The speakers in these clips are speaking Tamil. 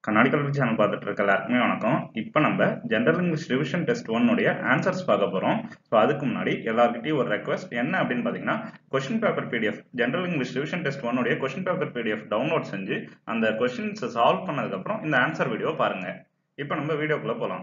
கண்ணாடி கல்வி சேனல் பார்த்துட்டு இருக்க எல்லாருக்குமே வணக்கம் இப்போ நம்ம ஜென்ரல் இங்கிலீஷ் ரிவிஷன் டெஸ்ட் ஒன்னுடைய ஆன்சர்ஸ் பார்க்க போகிறோம் ஸோ அதுக்கு முன்னாடி எல்லாருக்கிட்டையும் ஒரு ரெக்வஸ்ட் என்ன அப்படின்னு பார்த்தீங்கன்னா question paper PDF general English revision test ஒன்னுடைய கொஸ்டின் பேப்பர் பிடிஎஃப் டவுன்லோட் செஞ்சு அந்த கொஸ்டின்ஸை சால்வ் பண்ணதுக்கப்புறம் இந்த ஆன்சர் வீடியோ பாருங்க இப்போ நம்ம வீடியோக்குள்ளே போகலாம்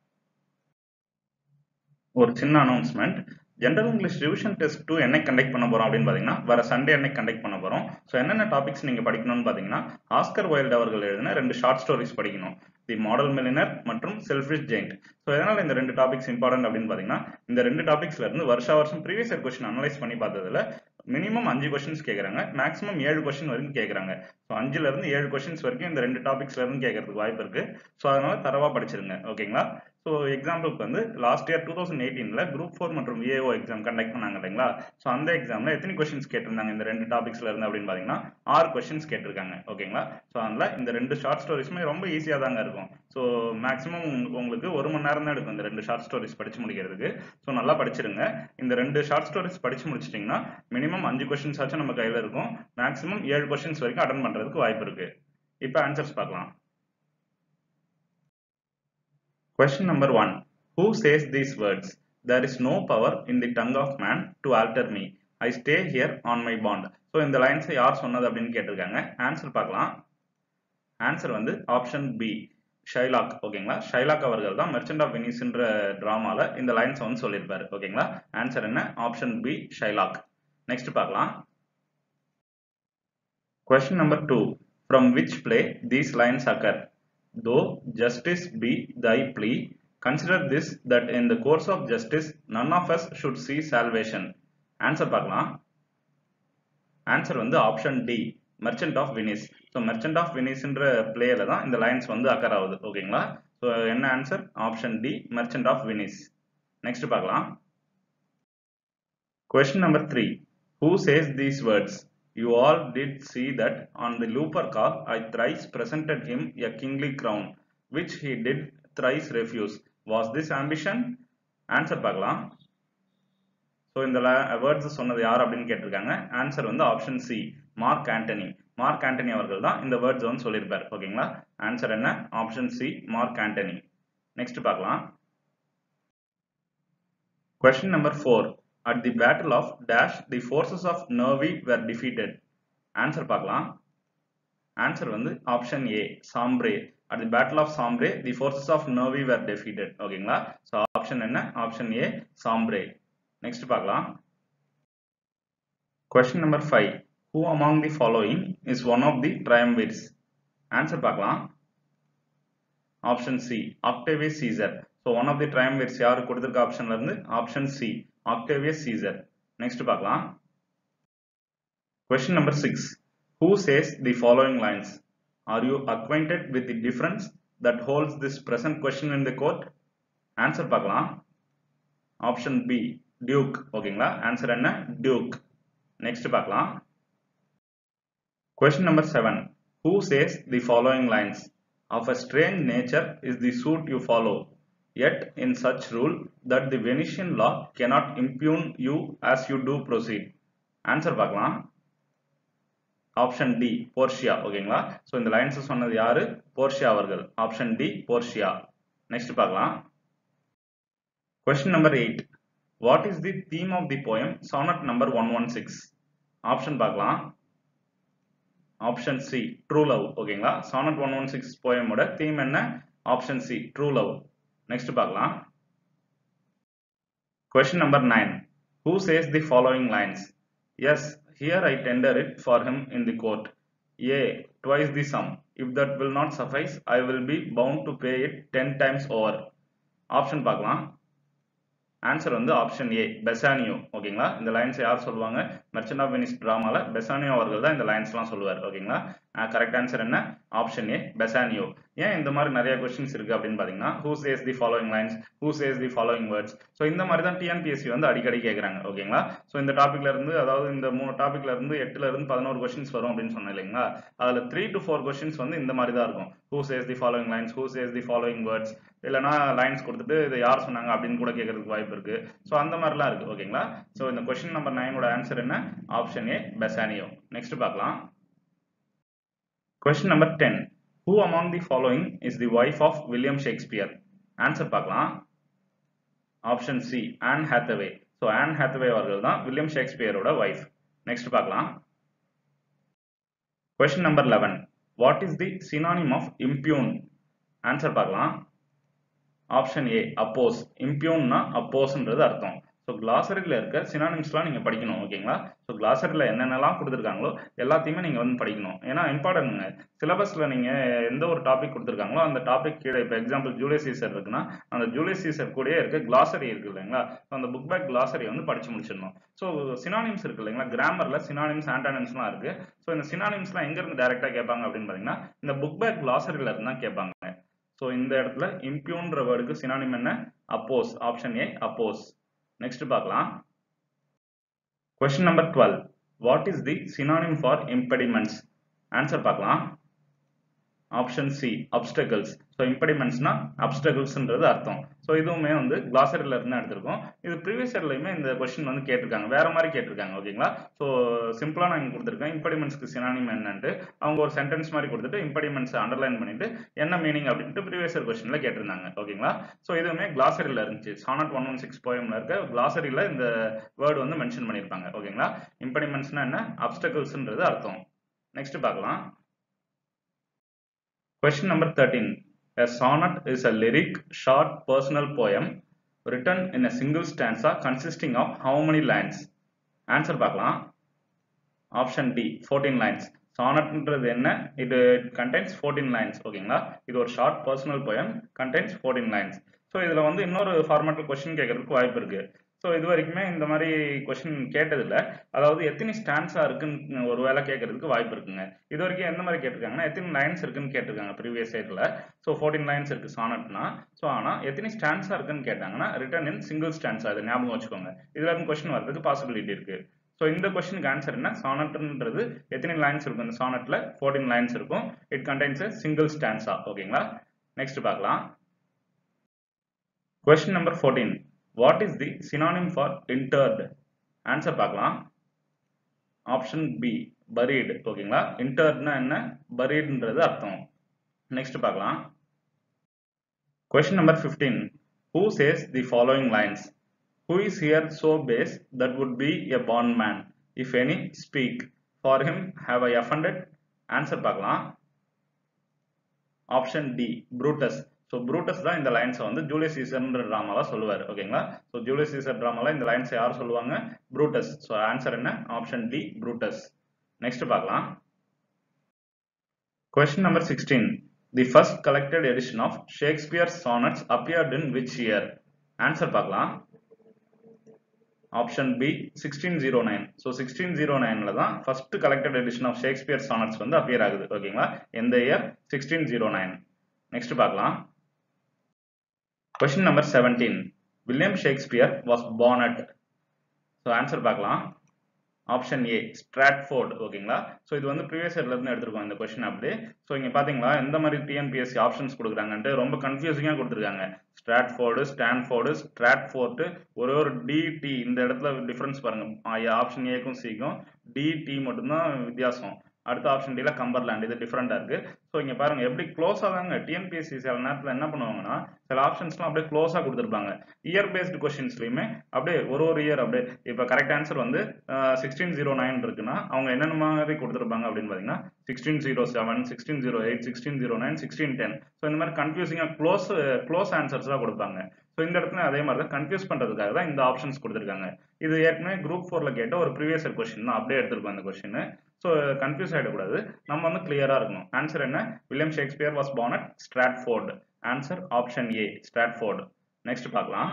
ஒரு சின்ன announcement general English revision test two என்னைக்கு கண்டக்ட் பண்ண போறோம் அப்படின்னு பார்த்தீங்கன்னா வர சண்டே அன்னைக்கு கண்டக்ட் பண்ண போறோம் ஸோ என்னென்ன டாபிக்ஸ் நீங்க படிக்கணும்னு பார்த்தீங்கன்னா ஆஸ்கர் வைல்ட் அவர்கள் எழுதின ரெண்டு ஷார்ட் ஸ்டோரிஸ் படிக்கணும் தி மாடல் மில்லினர் மற்றும் செல்ஃபிஷ் ஜெயிண்ட் ஸோ எதனால இந்த ரெண்டு டாபிக்ஸ் இம்பார்ட்டன்ட் அப்படின்னு பார்த்தீங்கன்னா இந்த ரெண்டு டாபிக்ஸ்ல இருந்து வருஷா வருஷம் ப்ரீவியஸ் இயர் கொஸ்டின் அனலைஸ் பண்ணி பார்த்ததுல மினிமம் அஞ்சு கொஸ்டின்ஸ் கேட்குறாங்க மேக்ஸிமம் ஏழு கொஸ்டின் வரைக்கும் கேட்குறாங்க ஸோ அஞ்சுல இருந்து ஏழு கொஸ்டின்ஸ் வரைக்கும் இந்த ரெண்டு டாபிக்ஸ்ல இருந்து கேட்கறதுக்கு வாய்ப்பு இருக்கு ஸோ அதனால தரவா படிச்சிருங்க ஓகேங்களா ஸோ எக்ஸாம்பிளுக்கு வந்து லாஸ்ட் இயர் டூ தௌசண்ட் எயிட்டீனில் குரூப் ஃபோர் மற்றும் விஏஓ எக்ஸாம் கண்டக்ட் பண்ணாங்க இல்லைங்களா ஸோ அந்த எக்ஸாமில் எத்தனை கொஸ்டின்ஸ் கேட்டிருந்தாங்க இந்த ரெண்டு டாபிக்ஸ்ல இருந்து அப்படின்னு பார்த்தீங்கன்னா ஆறு கொஸ்டின்ஸ் கேட்டிருக்காங்க ஓகேங்களா ஸோ அதனால இந்த ரெண்டு ஷார்ட் ஸ்டோரிஸுமே ரொம்ப ஈஸியாக தாங்க இருக்கும் ஸோ மேக்ஸிமம் உங்களுக்கு ஒரு மணி நேரம் தான் எடுக்கும் இந்த ரெண்டு ஷார்ட் ஸ்டோரிஸ் படிச்சு முடிக்கிறதுக்கு ஸோ நல்லா படிச்சிருங்க இந்த ரெண்டு ஷார்ட் ஸ்டோரிஸ் படிச்சு முடிச்சிட்டிங்கன்னா மினிமம் அஞ்சு கொஸ்டின்ஸ் ஆச்சும் நம்ம கையில் இருக்கும் மேக்ஸிமம் ஏழு கொஸ்டின்ஸ் வரைக்கும் அட்டன் பண்ணுறதுக்கு வாய்ப்பு இருக்கு இப்போ ஆன்சர்ஸ் பார்க்கலாம் Question number one. Who says these words? There is no power in the tongue of man to alter me. I stay here on my bond. So இந்த லைன்ஸ் யார் சொன்னது அப்படின்னு கேட்டிருக்காங்க ஆன்சர் பார்க்கலாம் ஆன்சர் வந்து ஆப்ஷன் பி ஷைலாக் ஓகேங்களா ஷைலாக் அவர்கள் தான் மெர்ச்சன்ட் ஆஃப் வெனிஸ்ன்ற ட்ராமால இந்த லைன்ஸ் வந்து சொல்லியிருப்பாரு ஓகேங்களா ஆன்சர் என்ன ஆப்ஷன் பி ஷைலாக் நெக்ஸ்ட் பார்க்கலாம் question number two from which play these lines occur though justice be thy plea, consider this that in the course of justice none of us should see salvation. Answer பார்க்கலாம் ஆன்சர் வந்து option D merchant of Venice so merchant of வினிஸ்ன்ற பிளேல தான் இந்த லைன்ஸ் வந்து அக்கர் ஆகுது ஓகேங்களா ஸோ என்ன answer option D merchant of Venice next பார்க்கலாம் question number three who says these words You all did see that on the looper call I thrice presented him a kingly crown, which he did thrice refuse. Was this ambition? Answer பார்க்கலாம் ஸோ இந்த வேர்ட்ஸ் சொன்னது யார் அப்படின்னு கேட்டிருக்காங்க ஆன்சர் வந்து option C Mark Antony Mark Antony அவர்கள் தான் இந்த வேர்ட்ஸ் வந்து சொல்லியிருப்பார் ஓகேங்களா ஆன்சர் என்ன option C Mark Antony next பார்க்கலாம் question number four at the battle of dash the forces of nervi were defeated answer பார்க்கலாம் ஆன்சர் வந்து option A Sambre at the battle of Sambre the forces of nervi were defeated ஓகேங்களா ஸோ ஆப்ஷன் என்ன ஆப்ஷன் ஏ சாம்ப்ரே நெக்ஸ்ட் பார்க்கலாம் question number five who among the following is one of the triumvirs answer பார்க்கலாம் option C Octavius Caesar so one of the triumvirs யாரு கொடுத்துருக்க ஆப்ஷன்ல இருந்து option C Octavius Caesar. Next பார்க்கலாம். Question number 6. Who says the following lines? Are you acquainted with the difference that holds this present question in the court? Answer பார்க்கலாம். Option B. Duke. ஓகேங்களா ஆன்சர் என்ன டியூக் நெக்ஸ்ட் பார்க்கலாம் Question number 7. Who says the following lines? Of a strange nature is the suit you follow. Yet in such rule that the Venetian law cannot impugn you as you do proceed. Answer பார்க்கலாம் ஆப்ஷன் டி போர்ஷியா ஓகேங்களா ஸோ இந்த லைன்ஸ் சொன்னது யாரு போர்ஷியா அவர்கள் ஆப்ஷன் டி போர்ஷியா நெக்ஸ்ட் பார்க்கலாம் question number eight what is the theme of the poem sonnet number one one six option பார்க்கலாம் ஆப்ஷன் சி ட்ரூ லவ் ஓகேங்களா சானட் ஒன் ஒன் சிக்ஸ் போயமோட தீம் என்ன option C true love next பார்க்கலாம் question number nine who says the following lines as here I tender it for him in the court a twice the sum if that will not suffice I will be bound to pay it ten times over option பார்க்கலாம் ஆன்சர் வந்து ஆப்ஷன் ஏ பெசானியோ ஓகேங்களா இந்த லைன்ஸ் யார் சொல்லுவாங்க மெர்ச்சன்ட் ஆஃப் வெனிஸ் டிராமால பெசானியோ அவர்கள் தான் இந்த லைன்ஸ்லாம் சொல்லுவார் ஓகேங்களா கரெக்ட் ஆன்சர் என்ன ஆப்ஷன் ஏ பெசானியோ ஏன் இந்த மாதிரி நிறைய கொஸ்டின்ஸ் இருக்கு அப்படின்னு பாத்தீங்கன்னா who says the following lines who says the following words so இந்த மாதிரி தான் டிஎன்பிஎஸ்சி வந்து அடிக்கடி கேட்குறாங்க ஓகேங்களா ஸோ இந்த டாபிக்ல இருந்து அதாவது இந்த மூணு டாபிக்ல இருந்து எட்டுல இருந்து பதினோரு கொஸ்டின்ஸ் வரும் அப்படின்னு சொன்னேன் இல்லைங்களா அதுல த்ரீ டு ஃபோர் கொஸ்டின்ஸ் வந்து இந்த மாதிரி தான் இருக்கும் who says the following lines who says the following words இல்லைனா லைன்ஸ் கொடுத்துட்டு இதை யார் சொன்னாங்க அப்படின்னு கூட கேட்கறதுக்கு வாய்ப்பு இருக்கு ஸோ அந்த மாதிரிலாம் இருக்கு ஓகேங்களா ஸோ இந்த கொஸ்டின் நம்பர் நைனோட ஆன்சர் என்ன ஆப்ஷன் ஏ பெசானியோ நெக்ஸ்ட் பார்க்கலாம் question number ten who among the following is the wife of William Shakespeare answer பார்க்கலாம் option C Anne Hathaway so Anne Hathaway அவர்கள் தான் வில்லியம் ஷேக்ஸ்பியரோட ஒய்ஃப் நெக்ஸ்ட் பார்க்கலாம் question number eleven what is the synonym of impugn answer பார்க்கலாம் ஆப்ஷன் ஏ அப்போஸ் இம்பியூன்னா அப்போஸ்ன்றது அர்த்தம் ஸோ கிளாசரியில் இருக்க சினானிம்ஸ்லாம் நீங்கள் படிக்கணும் ஓகேங்களா ஸோ கிளாசரியில் என்னென்னலாம் கொடுத்துருக்காங்களோ எல்லாத்தையுமே நீங்கள் வந்து படிக்கணும் ஏன்னா இம்பார்ட்டன்ட்ங்க சிலபஸில் நீங்கள் எந்த ஒரு டாபிக் கொடுத்துருக்காங்களோ அந்த டாபிக் கீழே இப்போ எக்ஸாம்பிள் ஜூலிய சீசர் இருக்குன்னா அந்த ஜூலிய சீசர் கூடயே இருக்க கிளாசரி இருக்கு இல்லைங்களா ஸோ அந்த புக் பேக் கிளாசரி வந்து படிச்சு முடிச்சிடணும் ஸோ சினானிம்ஸ் இருக்கு இல்லைங்களா கிராமரில் சினானிம்ஸ் ஆன்டானிம்ஸ்லாம் இருக்கு ஸோ இந்த சினானிம்ஸ்லாம் எங்கேருந்து டேரெக்டாக கேட்பாங்க அப்படின்னு பார்த்தீங்கன்னா இந்த புக் பேக் கிளாசரியில் இருந்து தான் கேட்பாங்க ஸோ இந்த இடத்துல இம்பியூன்ற வேர்டுக்கு சினானிம் என்ன oppose option A oppose next பார்க்கலாம் question number twelve what is the synonym for impediments answer பார்க்கலாம் ஆப்ஷன் சி அப்டகல்ஸ் ஸோ இம்பெடிமெண்ட்ஸ்னா அப்டகல்ஸ்ன்றது அர்த்தம் ஸோ இதுவுமே வந்து கிளாசரியில் இருந்து எடுத்திருக்கோம் இது ப்ரீவியஸ் இயர்லையுமே இந்த கொஸ்டின் வந்து கேட்டிருக்காங்க வேற மாதிரி கேட்டிருக்காங்க ஓகேங்களா ஸோ சிம்பிளாக நான் இங்கே கொடுத்துருக்கேன் இம்பெடிமெண்ட்ஸ்க்கு சினானிம் என்னன்ட்டு அவங்க ஒரு சென்டென்ஸ் மாதிரி கொடுத்துட்டு இம்பெடிமெண்ட்ஸ் அண்டர்லைன் பண்ணிட்டு என்ன மீனிங் அப்படின்ட்டு ப்ரீவியஸ் இயர் கொஸ்டின்ல கேட்டிருந்தாங்க ஓகேங்களா ஸோ இதுவுமே கிளாசரியில் இருந்துச்சு சானட் ஒன் ஒன் சிக்ஸ் போயம்ல இருக்க கிளாசரியில் இந்த வேர்டு வந்து மென்ஷன் பண்ணியிருப்பாங்க ஓகேங்களா இம்பெடிமெண்ட்ஸ்னா என்ன அப்டகல்ஸ்ன்றது அர்த்தம் நெக்ஸ்ட் பார்க்கலாம் Question number 13. A sonnet is a lyric, short personal poem written in a single stanza consisting of how many lines? Answer பார்க்கலாம் ஆப்ஷன் டி ஃபோர்டீன் லைன்ஸ் சானட்ன்றது என்ன இது கண்டென்ஸ் ஃபோர்டீன் லைன்ஸ் ஓகேங்களா இது ஒரு short personal poem condense fourteen lines so இதில் வந்து இன்னொரு ஃபார்மேட்டில் கொஸ்டின் கேட்கறதுக்கு வாய்ப்பு இருக்கு ஸோ இது வரைக்குமே இந்த மாதிரி கொஸ்டின் கேட்டதில்ல அதாவது எத்தனை ஸ்டான்ஸா இருக்குன்னு ஒரு வேலை கேட்கறதுக்கு வாய்ப்பு இருக்குங்க இது வரைக்கும் எந்த மாதிரி கேட்டிருக்காங்கன்னா எத்தனை லைன்ஸ் இருக்குன்னு கேட்டிருக்காங்க ப்ரீவியஸ் இயர்ல ஸோ ஃபோர்டீன் லைன்ஸ் இருக்கு சானட்னா ஸோ ஆனால் எத்தனை ஸ்டான்ஸா இருக்குன்னு கேட்டாங்கன்னா ரிட்டன் இன் சிங்கிள் ஸ்டான்ஸா அது ஞாபகம் வச்சுக்கோங்க இதுல இருந்து கொஸ்டின் வரதுக்கு பாசிபிலிட்டி இருக்கு ஸோ இந்த கொஸ்டினுக்கு ஆன்சர் என்ன சானட்ன்றது எத்தனை லைன்ஸ் இருக்கும் இந்த சானட்ல ஃபோர்டீன் லைன்ஸ் இருக்கும் இட் கண்டெய்ன்ஸ் சிங்கிள் ஸ்டான்ஸா ஓகேங்களா நெக்ஸ்ட் பார்க்கலாம் question number fourteen what is the synonym for interred answer பார்க்கலாம் ஆப்ஷன் பி பரீடு ஓகேங்களா இன்டர்ட்னா என்ன பரீடுன்றது அர்த்தம் நெக்ஸ்ட் பார்க்கலாம் question number fifteen who says the following lines who is here so base that would be a bondman if any speak for him have I offended answer பார்க்கலாம் option D Brutus so Brutus தான் இந்த லைன்ஸை வந்து ஜூலியஸ் சீசர்ன்ற ட்ராமாலாம் சொல்லுவார் ஓகேங்களா ஸோ ஜூலியஸ் சீசர் ட்ராமால இந்த லைன்ஸை யார் சொல்லுவாங்க ப்ரூட்டஸ் ஸோ ஆன்சர் என்ன ஆப்ஷன் டி ப்ரூட்டஸ் நெக்ஸ்ட் பார்க்கலாம் question number sixteen the first collected edition of Shakespeare sonnets appeared in which year answer பார்க்கலாம் option B sixteen zero nine so sixteen zero நைன்ல தான் first collected edition of Shakespeare sonnets வந்து அப்பியர் ஆகுது ஓகேங்களா எந்த year sixteen zero nine next பார்க்கலாம் question number seventeen William Shakespeare was born at so answer பார்க்கலாம் ஆப்ஷன் ஏ ஸ்ட்ராட்ஃபோர்ட் ஓகேங்களா ஸோ இது வந்து ப்ரீவியஸ் இயர்ல இருந்து எடுத்திருக்கோம் இந்த கொஸ்டின் அப்படியே ஸோ இங்க பாத்தீங்களா எந்த மாதிரி டிஎன்பிஎஸ்சி ஆப்ஷன்ஸ் கொடுக்குறாங்கன்ட்டு ரொம்ப கன்ஃபியூசிங்கா கொடுத்துருக்காங்க ஸ்ட்ராட்ஃபோர்டு ஸ்டான்ஃபோர்டு ஸ்ட்ராட்ஃபோர்டு ஒரே ஒரு டிடி இந்த இடத்துல டிஃபரன்ஸ் பாருங்க ஆப்ஷன் ஏக்கும் சிக்கும் டிடி மட்டும்தான் வித்தியாசம் அடுத்த ஆப்ஷன் டில கம்பர்லேண்ட் இது டிஃப்ரெண்டா இருக்கு ஸோ இங்க பாருங்க எப்படி க்ளோஸா தாங்க டிஎன்பிஎஸ்சி சில நேரத்தில் என்ன பண்ணுவாங்கன்னா சில ஆப்ஷன்ஸ்லாம் அப்படியே க்ளோஸா கொடுத்துருப்பாங்க இயர் பேஸ்டு கொஸ்டின்ஸ்லயுமே அப்படியே ஒரு ஒரு இயர் அப்படியே இப்போ கரெக்ட் ஆன்சர் வந்து சிக்ஸ்டீன் ஜீரோ நைன் இருக்குன்னா அவங்க என்னென்ன மாதிரி கொடுத்துருப்பாங்க அப்படின்னு பார்த்தீங்கன்னா sixteen zero seven sixteen zero eight sixteen zero nine sixteen ten so இந்த மாதிரி கன்ஃபியூசிங்காக க்ளோஸ் க்ளோஸ் ஆன்சர்ஸாக கொடுப்பாங்க ஸோ இந்த இடத்துல அதே மாதிரி தான் கன்ஃபியூஸ் பண்ணுறதுக்காக தான் இந்த ஆப்ஷன்ஸ் கொடுத்துருக்காங்க இது ஏற்கனவே குரூப் ஃபோரில் கேட்ட ஒரு ப்ரீவியஸ் இயர் கொஸ்டின் தான் அப்படியே எடுத்திருக்கோம் இந்த கொஸ்டின் ஸோ கன்ஃபியூஸ் ஆகிடக்கூடாது நம்ம வந்து கிளியராக இருக்கணும் ஆன்சர் என்ன William Shakespeare was born at Stratford answer option A Stratford next பார்க்கலாம்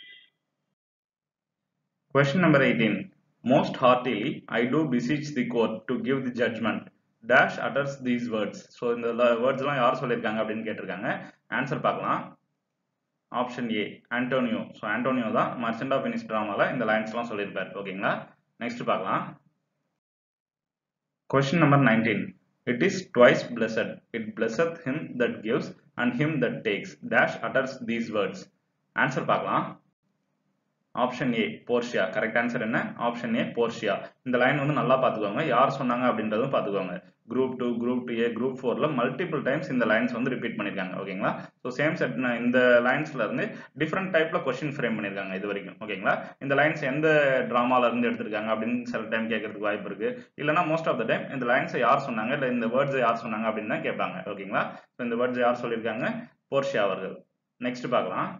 question number eighteen most heartily I do beseech the court to give the judgement dash utters these words so இந்த வேர்ட்ஸ்லாம் யார் சொல்லியிருக்காங்க அப்படின்னு கேட்டிருக்காங்க ஆன்சர் பார்க்கலாம் option A Antonio so Antonio தான் மர்ச்சன்ட் ஆஃப் வெனிஸ் ட்ராமால இந்த லைன்ஸ்லாம் சொல்லியிருப்பார் ஓகேங்களா நெக்ஸ்ட் பார்க்கலாம் question number nineteen it is twice blest it blesseth him that gives and him that takes dash utters these words answer பார்க்கலாம் option A Portia correct answer என்ன ஆப்ஷன் ஏ போர்ஷியா இந்த லைன் வந்து நல்லா பார்த்துக்கோங்க யார் சொன்னாங்க அப்படின்றதும் பார்த்துக்கோங்க group two group two A group ஃபோர்ல மல்டிபிள் டைம்ஸ் இந்த லைன்ஸ் வந்து ரிப்பீட் பண்ணியிருக்காங்க ஓகேங்களா ஸோ சேம் செட் இந்த லைன்ஸ்ல இருந்து டிஃப்ரெண்ட் டைப்ல கொஸ்டின் ஃப்ரேம் பண்ணியிருக்காங்க இது வரைக்கும் ஓகேங்களா இந்த லைன்ஸ் எந்த டிராமால இருந்து எடுத்திருக்காங்க அப்படின்னு சில டைம் கேட்கறதுக்கு வாய்ப்பு இருக்கு இல்லைனா மோஸ்ட் ஆஃப் த டைம் இந்த லைன்ஸை யார் சொன்னாங்க இல்லை இந்த வேர்ட்ஸை யார் சொன்னாங்க அப்படின்னு தான் கேட்பாங்க ஓகேங்களா ஸோ இந்த வேர்ட்ஸ் யார் சொல்லியிருக்காங்க போர்ஷியா அவர்கள் நெக்ஸ்ட் பார்க்கலாம்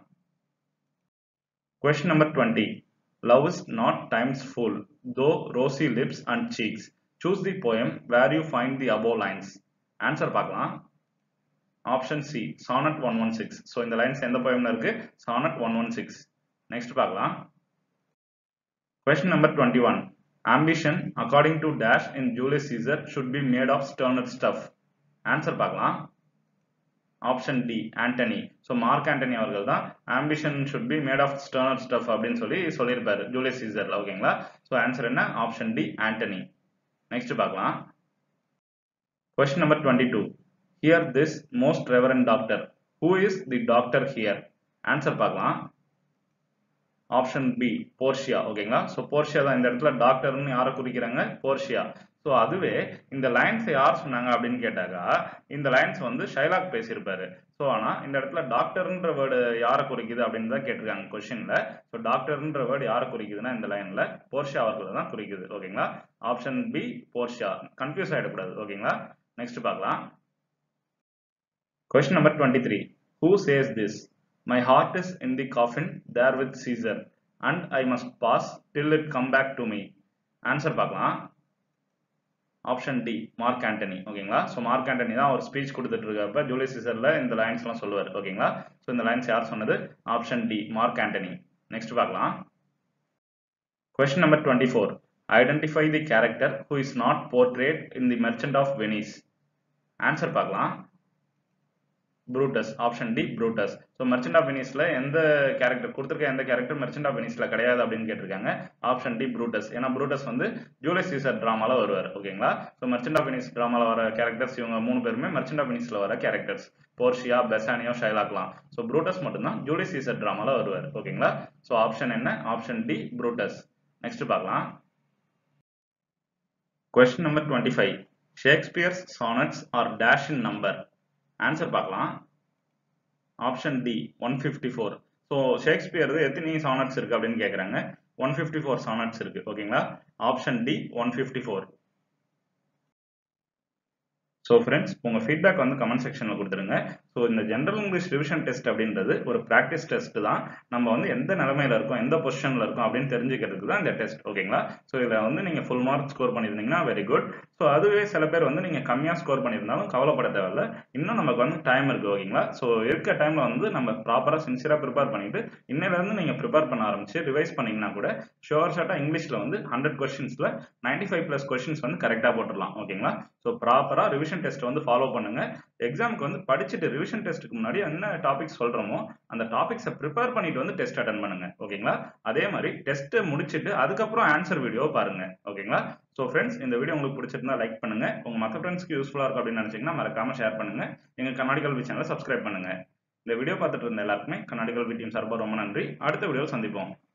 Question number 20. Love is not times full, though rosy lips and cheeks. Choose the poem where you find the above lines. Answer பார்க்கலாம் option C sonnet one one six so இந்த லைன்ஸ் எந்த போயம்ல இருக்கு sonnet one one six next பார்க்கலாம் question number twenty one ambition according to dash in Julius Caesar should be made of sterner stuff answer பார்க்கலாம் option D Antony so Mark Antony அவர்கள் தான் ambition should be made of sterner stuff அப்படின்னு சொல்லி சொல்லியிருப்பாரு ஜூலியஸ் சீசர்ல ஓகேங்களா ஸோ ஆன்சர் என்ன ஆப்ஷன் டி ஆண்டனி நெக்ஸ்ட் பார்க்கலாம் question number twenty two here this most reverend doctor who is the doctor here answer பார்க்கலாம் ஆப்ஷன் பி போர்ஷியா ஓகேங்களா ஸோ போர்ஷியா தான் இந்த இடத்துல டாக்டர்னு யாரை குறிக்கிறாங்க போர்ஷியா ஸோ அதுவே இந்த லைன்ஸ் யார் சொன்னாங்க அப்படின்னு கேட்டாக்கா இந்த லைன்ஸ் வந்து ஷைலாக் பேசியிருப்பாரு ஸோ ஆனால் இந்த இடத்துல டாக்டர்ன்ற வேர்டு யாரை குறிக்குது அப்படின்னு தான் கேட்டிருக்காங்க கொஸ்டின்ல ஸோ டாக்டர்ன்ற வேர்டு யாரை குறிக்குதுன்னா இந்த லைன்ல போர்ஷியா அவர்களை தான் குறிக்குது ஓகேங்களா ஆப்ஷன் பி போர்ஷியா கன்ஃபியூஸ் ஆகிடக்கூடாது ஓகேங்களா நெக்ஸ்ட் பார்க்கலாம் question number twenty three who says this my heart is in the coffin there with Caesar and I must pause till it come back to me answer பார்க்கலாம் ஆப்ஷன் டி மார்க் ஆண்டனி ஓகேங்களா ஸோ மார்க் ஆண்டனி தான் ஒரு ஸ்பீச் கொடுத்துட்டு இருக்கப்ப ஜூலியஸ் சீசர்ல இந்த லைன்ஸ்லாம் சொல்லுவார் ஓகேங்களா ஸோ இந்த லைன்ஸ் யார் சொன்னது option D Mark Antony next பார்க்கலாம் question number twenty four identify the character who is not portrayed in the merchant of Venice answer பார்க்கலாம் Brutus option D Brutus so merchant of வெனிஸ்ல எந்த கேரக்டர் கொடுத்துருக்க எந்த கேரக்டர் மெர்ச்சன்ட் ஆஃப் வெனிஸ்ல கிடையாது அப்படின்னு கேட்டிருக்காங்க ஆப்ஷன் டி ப்ரூட்டஸ் ஏன்னா ப்ரூட்டஸ் வந்து ஜூலியஸ் சீசர் டிராமால வருவார் ஓகேங்களா ஸோ மெர்ச்சன்ட் ஆஃப் வெனிஸ் டிராமால வர கேரக்டர்ஸ் இவங்க மூணு பேருமே மெர்ச்சன்ட் ஆஃப் வெனிஸ்ல வர கேரக்டர்ஸ் போர்ஷியா பெசானியோ ஷைலாக்லாம் ஸோ ப்ரூட்டஸ் மட்டும்தான் ஜூலியஸ் சீசர் டிராமால வருவார் ஓகேங்களா ஸோ ஆப்ஷன் என்ன ஆப்ஷன் டி ப்ரூட்டஸ் நெக்ஸ்ட் பார்க்கலாம் question number twenty five Shakespeare's sonnets are dash in number answer பார்க்கலாம் option D one fifty four so Shakespeare எத்தனை சானட்ஸ் இருக்கு அப்படின்னு கேட்குறாங்க ஒன் ஃபிஃப்டி ஃபோர் சானட்ஸ் இருக்கு ஓகேங்களா option D one fifty four so friends உங்கள் ஃபீட்பேக் வந்து கமெண்ட் செக்ஷனில் கொடுத்துருங்க ஸோ இந்த ஜென்ரல் இங்கிலீஷ் ரிவிஷன் டெஸ்ட் அப்படின்றது ஒரு ப்ராக்டிஸ் டெஸ்ட் தான் நம்ம வந்து எந்த நிலமையில இருக்கோம் எந்த பொசிஷனில் இருக்கோம் அப்படின்னு தெரிஞ்சுக்கிறதுக்கு தான் இந்த டெஸ்ட் ஓகேங்களா ஸோ இதில் வந்து நீங்கள் ஃபுல் மார்க் ஸ்கோர் பண்ணியிருந்தீங்கன்னா வெரி குட் ஸோ அதுவே சில பேர் வந்து நீங்கள் கம்மியாக ஸ்கோர் பண்ணியிருந்தாலும் கவலைப்பட தேவையில்ல இன்னும் நமக்கு வந்து டைம் இருக்குது ஓகேங்களா ஸோ இருக்க டைமில் வந்து நம்ம ப்ராப்பராக சின்சியராக ப்ரிப்பேர் பண்ணிட்டு இன்னிலேருந்து நீங்கள் ப்ரிப்பேர் பண்ண ஆரம்பிச்சு ரிவைஸ் பண்ணீங்கன்னா கூட ஷோர் ஷார்ட்டாக இங்கிலீஷில் வந்து ஹண்ட்ரட் கொஸ்டின்ஸில் நைன்டி ஃபைவ் ப்ளஸ் கொஸ்டின்ஸ் வந்து கரெக்டாக போட்டுடலாம் ஓகேங்களா ஸோ ப்ராப்பராக ரிவிஷன் டெஸ்ட் வந்து ஃபாலோ பண்ணுங்க எக்ஸாமுக்கு வந்து படிச்சுட்டு ரிவிஷன் டெஸ்ட்டுக்கு முன்னாடி என்ன டாபிக்ஸ் சொல்றோமோ அந்த டாபிக்ஸை ப்ரிப்பேர் பண்ணிட்டு வந்து டெஸ்ட் அட்டன் பண்ணுங்க ஓகேங்களா அதே மாதிரி டெஸ்ட்டை முடிச்சுட்டு அதுக்கப்புறம் ஆன்சர் வீடியோ பாருங்க ஓகேங்களா ஸோ ஃப்ரெண்ட்ஸ் இந்த வீடியோ உங்களுக்கு பிடிச்சிருந்தா லைக் பண்ணுங்க உங்க மற்ற ஃப்ரெண்ட்ஸ்க்கு யூஸ்ஃபுல்லா இருக்கும் அப்படின்னு நினைச்சீங்கன்னா மறக்காம ஷேர் பண்ணுங்க எங்க கண்ணாடி கல்வி சேனலை சப்ஸ்கிரைப் பண்ணுங்க இந்த வீடியோ பார்த்துட்டு இருந்த எல்லாருக்குமே கண்ணாடி கல்வி டீம் சார்பாக ரொம்ப நன்றி அடுத்த வீடியோவில் சந்திப்போம்